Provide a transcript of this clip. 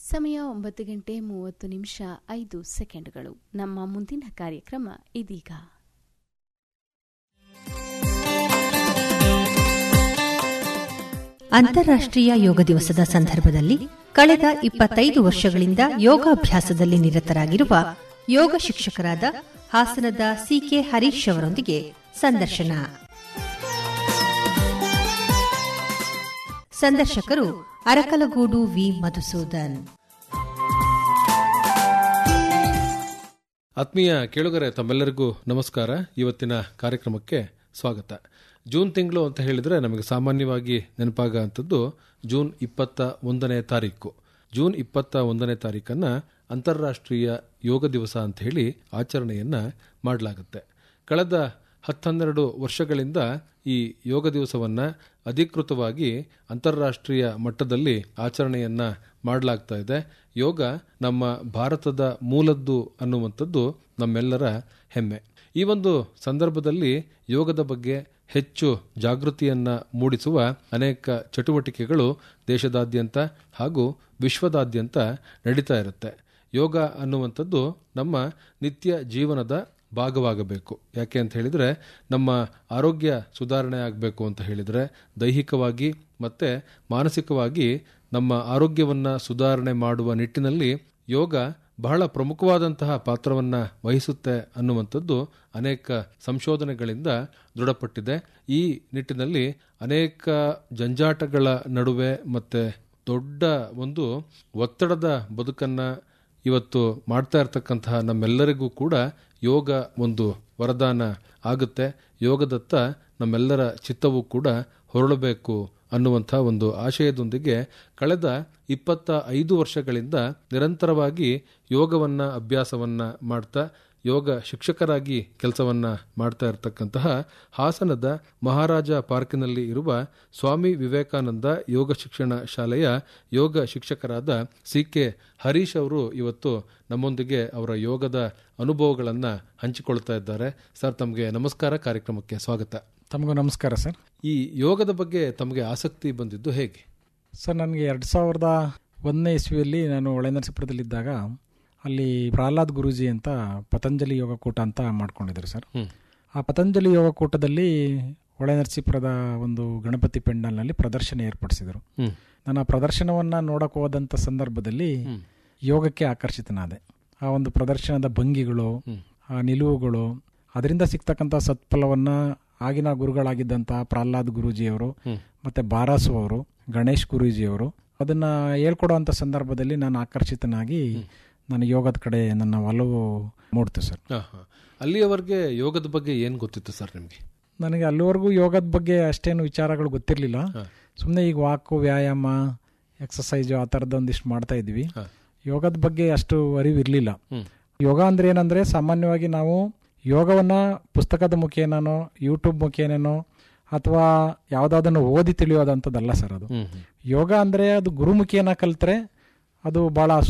ಸಮಯ ಒಂಬತ್ತು ಗಂಟೆ ಮೂವತ್ತು ನಿಮಿಷ ಐದು ಸೆಕೆಂಡ್ಗಳು ನಮ್ಮ ಮುಂದಿನ ಕಾರ್ಯಕ್ರಮ ಇದೀಗ ಅಂತಾರಾಷ್ಟ್ರೀಯ ಯೋಗ ದಿವಸದ ಸಂದರ್ಭದಲ್ಲಿ ಕಳೆದ ಇಪ್ಪತ್ತೈದು ವರ್ಷಗಳಿಂದ ಯೋಗಾಭ್ಯಾಸದಲ್ಲಿ ನಿರತರಾಗಿರುವ ಯೋಗ ಶಿಕ್ಷಕರಾದ ಹಾಸನದ ಸಿಕೆ ಹರೀಶ್ ಅವರೊಂದಿಗೆ ಸಂದರ್ಶನ ಸಂದರ್ಶಕರು ಅರಕಲಗೂಡು ವಿ ಮಧುಸೂದನ್ ಆತ್ಮೀಯ ಕೇಳುಗರೆ ತಮ್ಮೆಲ್ಲರಿಗೂ ನಮಸ್ಕಾರ ಇವತ್ತಿನ ಕಾರ್ಯಕ್ರಮಕ್ಕೆ ಸ್ವಾಗತ ಜೂನ್ ತಿಂಗಳು ಅಂತ ಹೇಳಿದ್ರೆ ನಮಗೆ ಸಾಮಾನ್ಯವಾಗಿ ನೆನಪಾಗುವಂಥದ್ದು ಜೂನ್ ಇಪ್ಪತ್ತ ಒಂದನೇ ತಾರೀಕು ಜೂನ್ ಇಪ್ಪತ್ತ ಒಂದನೇ ತಾರೀಕನ್ನ ಅಂತಾರಾಷ್ಟ್ರೀಯ ಯೋಗ ದಿವಸ ಅಂತ ಹೇಳಿ ಆಚರಣೆಯನ್ನ ಮಾಡಲಾಗುತ್ತೆ ಕಳೆದ ಹತ್ತನ್ನೆರಡು ವರ್ಷಗಳಿಂದ ಈ ಯೋಗ ದಿವಸವನ್ನ ಅಧಿಕೃತವಾಗಿ ಅಂತಾರಾಷ್ಟ್ರೀಯ ಮಟ್ಟದಲ್ಲಿ ಆಚರಣೆಯನ್ನ ಮಾಡಲಾಗ್ತಾ ಇದೆ ಯೋಗ ನಮ್ಮ ಭಾರತದ ಮೂಲದ್ದು ಅನ್ನುವಂಥದ್ದು ನಮ್ಮೆಲ್ಲರ ಹೆಮ್ಮೆ ಈ ಒಂದು ಸಂದರ್ಭದಲ್ಲಿ ಯೋಗದ ಬಗ್ಗೆ ಹೆಚ್ಚು ಜಾಗೃತಿಯನ್ನ ಮೂಡಿಸುವ ಅನೇಕ ಚಟುವಟಿಕೆಗಳು ದೇಶದಾದ್ಯಂತ ಹಾಗೂ ವಿಶ್ವದಾದ್ಯಂತ ನಡೀತಾ ಇರುತ್ತೆ ಯೋಗ ಅನ್ನುವಂಥದ್ದು ನಮ್ಮ ನಿತ್ಯ ಜೀವನದ ಭಾಗವಾಗಬೇಕು ಯಾಕೆ ಅಂತ ಹೇಳಿದ್ರೆ ನಮ್ಮ ಆರೋಗ್ಯ ಸುಧಾರಣೆ ಆಗಬೇಕು ಅಂತ ಹೇಳಿದ್ರೆ ದೈಹಿಕವಾಗಿ ಮತ್ತೆ ಮಾನಸಿಕವಾಗಿ ನಮ್ಮ ಆರೋಗ್ಯವನ್ನ ಸುಧಾರಣೆ ಮಾಡುವ ನಿಟ್ಟಿನಲ್ಲಿ ಯೋಗ ಬಹಳ ಪ್ರಮುಖವಾದಂತಹ ಪಾತ್ರವನ್ನ ವಹಿಸುತ್ತೆ ಅನ್ನುವಂಥದ್ದು ಅನೇಕ ಸಂಶೋಧನೆಗಳಿಂದ ದೃಢಪಟ್ಟಿದೆ ಈ ನಿಟ್ಟಿನಲ್ಲಿ ಅನೇಕ ಜಂಜಾಟಗಳ ನಡುವೆ ಮತ್ತೆ ದೊಡ್ಡ ಒಂದು ಒತ್ತಡದ ಬದುಕನ್ನ ಇವತ್ತು ಮಾಡ್ತಾ ಇರತಕ್ಕಂತಹ ನಮ್ಮೆಲ್ಲರಿಗೂ ಕೂಡ ಯೋಗ ಒಂದು ವರದಾನ ಆಗುತ್ತೆ ಯೋಗದತ್ತ ನಮ್ಮೆಲ್ಲರ ಚಿತ್ತವೂ ಕೂಡ ಹೊರಳಬೇಕು ಅನ್ನುವಂಥ ಒಂದು ಆಶಯದೊಂದಿಗೆ ಕಳೆದ ಇಪ್ಪತ್ತ ಐದು ವರ್ಷಗಳಿಂದ ನಿರಂತರವಾಗಿ ಯೋಗವನ್ನ ಅಭ್ಯಾಸವನ್ನ ಮಾಡ್ತಾ ಯೋಗ ಶಿಕ್ಷಕರಾಗಿ ಕೆಲಸವನ್ನ ಮಾಡ್ತಾ ಇರತಕ್ಕಂತಹ ಹಾಸನದ ಮಹಾರಾಜ ಪಾರ್ಕಿನಲ್ಲಿ ಇರುವ ಸ್ವಾಮಿ ವಿವೇಕಾನಂದ ಯೋಗ ಶಿಕ್ಷಣ ಶಾಲೆಯ ಯೋಗ ಶಿಕ್ಷಕರಾದ ಸಿ ಕೆ ಹರೀಶ್ ಅವರು ಇವತ್ತು ನಮ್ಮೊಂದಿಗೆ ಅವರ ಯೋಗದ ಅನುಭವಗಳನ್ನು ಹಂಚಿಕೊಳ್ತಾ ಇದ್ದಾರೆ ಸರ್ ತಮಗೆ ನಮಸ್ಕಾರ ಕಾರ್ಯಕ್ರಮಕ್ಕೆ ಸ್ವಾಗತ ತಮಗೂ ನಮಸ್ಕಾರ ಸರ್ ಈ ಯೋಗದ ಬಗ್ಗೆ ತಮಗೆ ಆಸಕ್ತಿ ಬಂದಿದ್ದು ಹೇಗೆ ಸರ್ ನನಗೆ ಎರಡು ಸಾವಿರದ ಒಂದನೇ ಇಸ್ವಿಯಲ್ಲಿ ನಾನು ಒಳನರಸೀಪುರದಲ್ಲಿದ್ದಾಗ ಅಲ್ಲಿ ಪ್ರಹ್ಲಾದ್ ಗುರೂಜಿ ಅಂತ ಪತಂಜಲಿ ಯೋಗಕೂಟ ಅಂತ ಮಾಡ್ಕೊಂಡಿದ್ರು ಸರ್ ಹ್ಮ್. ಆ ಪತಂಜಲಿ ಯೋಗಕೂಟದಲ್ಲಿ ಒಳನರಸೀಪುರದ ಒಂದು ಗಣಪತಿ ಪೆಂಡಲ್ನಲ್ಲಿ ಪ್ರದರ್ಶನ ಏರ್ಪಡಿಸಿದರು ಹ್ಮ್. ನಾನು ಆ ಪ್ರದರ್ಶನವನ್ನು ನೋಡಕ್ಕೆ ಹೋದಂಥ ಸಂದರ್ಭದಲ್ಲಿ ಹ್ಮ್. ಯೋಗಕ್ಕೆ ಆಕರ್ಷಿತನಾದೆ ಆ ಒಂದು ಪ್ರದರ್ಶನದ ಭಂಗಿಗಳು ಹ್ಮ್. ಆ ನಿಲುವುಗಳು ಅದರಿಂದ ಸಿಗ್ತಕ್ಕಂಥ ಸತ್ಫಲವನ್ನ ಆಗಿನ ಗುರುಗಳಾಗಿದ್ದಂಥ ಪ್ರಹ್ಲಾದ್ ಗುರೂಜಿಯವರು ಹ್ಮ್. ಮತ್ತೆ ಬಾರಾಸು ಅವರು ಗಣೇಶ್ ಗುರೂಜಿಯವರು ಅದನ್ನ ಹೇಳ್ಕೊಡುವಂಥ ಸಂದರ್ಭದಲ್ಲಿ ನಾನು ಆಕರ್ಷಿತನಾಗಿ ನಾನು ಯೋಗದ ಕಡೆ ನನ್ನ ಒಲವು ಮೂಡ್ತು ಸರ್ ಹಾ, ಹಾ. ಅಲ್ಲಿಯವರೆಗೆ ಯೋಗದ ಬಗ್ಗೆ ಏನ್ ಗೊತ್ತಿತ್ತು ಸರ್ ನಿಮ್ಗೆ ನನಗೆ ಅಲ್ಲಿವರೆಗೂ ಯೋಗದ ಬಗ್ಗೆ ಅಷ್ಟೇನು ವಿಚಾರಗಳು ಗೊತ್ತಿರಲಿಲ್ಲ ಹಾ. ಸುಮ್ಮನೆ ಈಗ ವಾಕು ವ್ಯಾಯಾಮ ಎಕ್ಸಸೈಜು ಆ ಥರದ್ದು ಒಂದಿಷ್ಟು ಮಾಡ್ತಾ ಇದ್ವಿ ಹಾ. ಯೋಗದ ಬಗ್ಗೆ ಅಷ್ಟು ಅರಿವು ಇರಲಿಲ್ಲ ಹ್ಮ್. ಯೋಗ ಅಂದ್ರೆ ಏನಂದ್ರೆ ಸಾಮಾನ್ಯವಾಗಿ ನಾವು ಯೋಗವನ್ನ ಪುಸ್ತಕದ ಮುಖೇನೋ ಯೂಟ್ಯೂಬ್ ಮುಖೇನೋ ಅಥವಾ ಯಾವುದಾದನ್ನು ಓದಿ ತಿಳಿಯೋದಂಥದ್ದಲ್ಲ ಸರ್ ಅದು ಹ್ಮ್ ಹ್ಮ್. ಯೋಗ ಅಂದ್ರೆ ಅದು ಗುರುಮುಖೇನ ಕಲ್ತ್ರೆ ಅದು ಬಹಳ